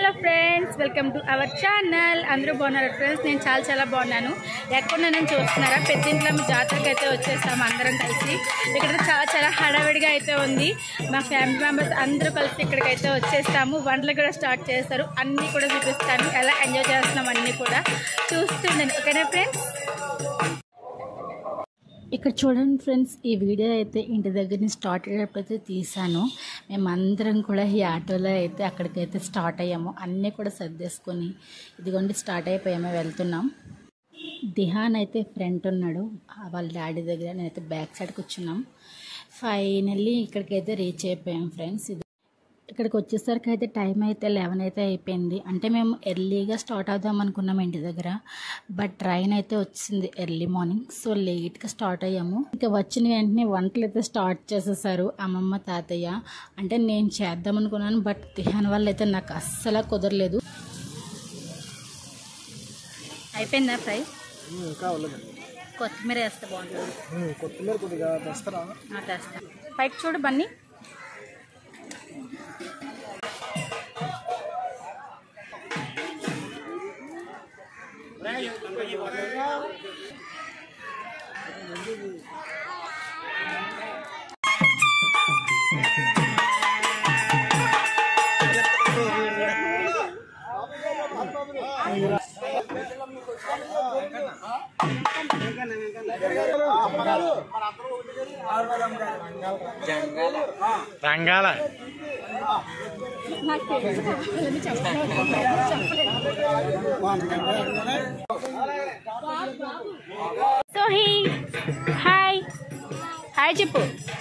Hello friends welcome to our channel అందరూ బాగున్నారు friends నేను చాలా చాలా బాగున్నాను ఎక్కడున్నానని చూస్తున్నారా పెద్దింట్లో జాతరకి అయితే వచ్చేసాము అందరం కలిసి ఇక్కడ చాలా చాలా హడావిడిగా అయితే ఉంది మా ఫ్యామిలీ మెంబర్స్ అందరూ కలిసి ఇక్కడికైతే వచ్చేస్తాము వంటలు కూడా స్టార్ట్ చేస్తారు అన్నీ కూడా చూపిస్తాను ఎలా ఎంజాయ్ చేస్తున్నాం అన్నీ కూడా చూస్తుండండి ఓకేనా ఫ్రెండ్స్ ఇక్కడ చూడండి ఫ్రెండ్స్ ఈ వీడియో అయితే ఇంటి దగ్గర నుంచి స్టార్ట్ అయ్యేటప్పుడైతే తీసాను మేమందరం కూడా ఈ ఆటోలో అయితే అక్కడికైతే స్టార్ట్ అయ్యాము అన్నీ కూడా సర్దేసుకొని ఇదిగోండి స్టార్ట్ అయిపోయాము వెళ్తున్నాం దిహాన్ అయితే ఫ్రంట్ ఉన్నాడు ఆ వాళ్ళ డాడీ దగ్గర నేనైతే బ్యాక్ సైడ్ కూర్చున్నాం ఫైనల్లీ ఇక్కడికైతే రీచ్ అయిపోయాం ఫ్రెండ్స్ ఇది ఇక్కడికి వచ్చేసరికి అయితే టైం అయితే లెవెన్ అయితే అయిపోయింది అంటే మేము ఎర్లీగా స్టార్ట్ అవుదాం అనుకున్నాం ఇంటి దగ్గర బట్ ట్రైన్ అయితే వచ్చింది ఎర్లీ మార్నింగ్ సో లేట్గా స్టార్ట్ అయ్యాము ఇంకా వచ్చిన వెంటనే వంటలు అయితే స్టార్ట్ చేసేసారు అమ్మమ్మ తాతయ్య అంటే నేను చేద్దాం అనుకున్నాను బట్ తిహాన్ వల్ల అయితే నాకు అస్సలు కుదరలేదు అయిపోయిందా ఫ్రై ఇంకా అవ్వలేదు కొత్తిమీర వేస్తే బాగుంటుంది కొత్తిమీర కొద్దిగా తెస్తారా ఆ, తెస్తా పైకి చూడు బన్నీ రంగాల నాకు తెలుసు కావాలని చెప్పలేదు. సోహి హాయ్ హాయ్ చెప్పు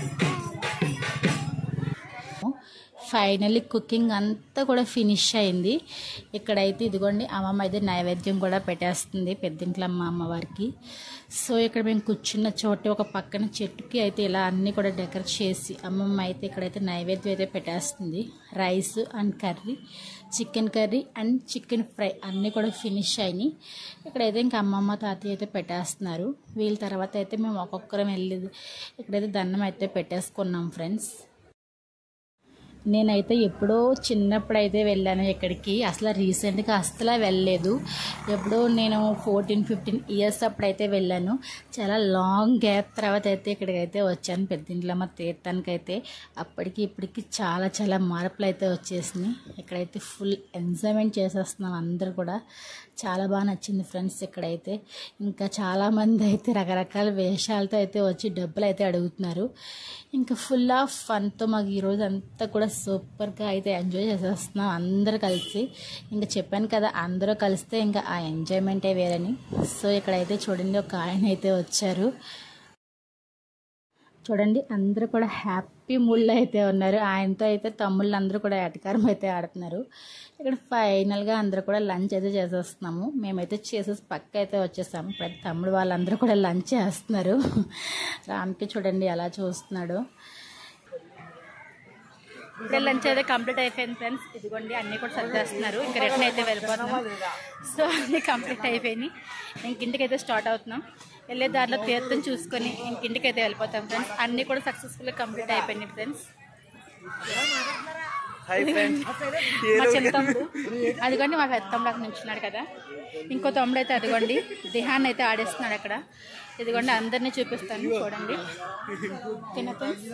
ఫైనల్లీ కుకింగ్ అంతా కూడా ఫినిష్ అయింది ఇక్కడైతే ఇదిగోండి అమ్మమ్మ అయితే నైవేద్యం కూడా పెట్టేస్తుంది పెద్దింట్లో అమ్మ అమ్మవారికి సో ఇక్కడ మేము కూర్చున్న చోట ఒక పక్కన చెట్టుకి అయితే ఇలా అన్నీ కూడా డెకరేట్ చేసి అమ్మమ్మ అయితే ఇక్కడైతే నైవేద్యం అయితే పెట్టేస్తుంది rice and curry chicken curry and chicken fry అన్నీ కూడా ఫినిష్ అయినాయి ఇక్కడైతే ఇంకా అమ్మమ్మ తాతయ్య అయితే పెట్టేస్తున్నారు వీళ్ళ తర్వాత అయితే మేము ఒక్కొక్కరం వెళ్ళి ఇక్కడైతే దండం అయితే పెట్టేసుకున్నాం ఫ్రెండ్స్ నేనైతే ఎప్పుడో చిన్నప్పుడు అయితే వెళ్ళాను ఇక్కడికి అసలు రీసెంట్గా అసలు వెళ్ళలేదు ఎప్పుడో నేను ఫోర్టీన్ ఫిఫ్టీన్ ఇయర్స్ అప్పుడైతే వెళ్ళాను చాలా లాంగ్ గ్యాప్ తర్వాత అయితే ఇక్కడికైతే వచ్చాను పెద్దింట్లో మా తీర్థానికి అయితే అప్పటికి ఇప్పటికి చాలా చాలా మార్పులు అయితే వచ్చేసినాయి ఇక్కడైతే ఫుల్ ఎంజాయ్మెంట్ చేసేస్తున్నాం అందరూ కూడా చాలా బాగా నచ్చింది ఫ్రెండ్స్ ఇక్కడైతే ఇంకా చాలామంది అయితే రకరకాల వేషాలతో అయితే వచ్చి డబ్బులు అయితే అడుగుతున్నారు ఇంకా ఫుల్ ఆఫ్ ఫన్తో మాకు ఈరోజు అంతా కూడా సూపర్గా అయితే ఎంజాయ్ చేసేస్తున్నాం అందరూ కలిసి ఇంకా చెప్పాను కదా అందరూ కలిస్తే ఇంకా ఆ ఎంజాయ్మెంటే వేరని సో ఇక్కడైతే చూడండి ఒక ఆయన అయితే వచ్చారు చూడండి అందరూ కూడా హ్యాపీ మూడ్లో అయితే ఉన్నారు ఆయనతో అయితే తమ్ముళ్ళు అందరూ కూడా ఎటకారం అయితే ఆడుతున్నారు ఇక్కడ ఫైనల్గా అందరూ కూడా లంచ్ అయితే చేసేస్తున్నాము మేమైతే చేసేసి పక్క అయితే వచ్చేసాము ప్రతి తమ్ముడు వాళ్ళందరూ కూడా లంచ్ చేస్తున్నారు రామ్కి చూడండి ఎలా చూస్తున్నాడు ఇంకా లంచ్ అయితే కంప్లీట్ అయిపోయింది ఫ్రెండ్స్ ఇదిగోండి అన్నీ కూడా సర్దేస్తున్నారు ఇంకా రిటర్న్ అయితే వెళ్ళిపోతున్నాం సో అన్నీ కంప్లీట్ అయిపోయినాయి ఇంక ఇంటికి అయితే స్టార్ట్ అవుతున్నాం వెళ్ళే దారిలో తీర్థం చూసుకొని ఇంక ఇంటికి అయితే వెళ్ళిపోతాం ఫ్రెండ్స్ అన్నీ కూడా సక్సెస్ఫుల్గా కంప్లీట్ అయిపోయినాయి ఫ్రెండ్స్ మా చిన్న తమ్ముడు అదిగోండి మా పెద్ద తమ్ముడు అక్కడ నిల్చున్నాడు కదా ఇంకో తమ్ముడు అయితే అదిగోండి దిహాన్ని అయితే ఆడేస్తున్నాడు అక్కడ ఇదిగోండి అందరినీ చూపిస్తాను చూడండి తిన ఫ్రెండ్స్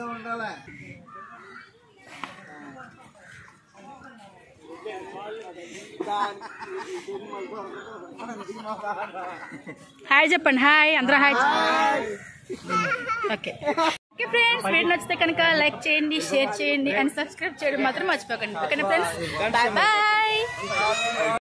హాయ్ చెప్పండి హాయ్ అందరూ hi okay okay friends video నచ్చితే కనుక లైక్ చేయండి షేర్ చేయండి అండ్ సబ్స్క్రైబ్ చేయడం మాత్రం మర్చిపోకండి ఓకేనా ఫ్రెండ్స్ బాయ్ బాయ్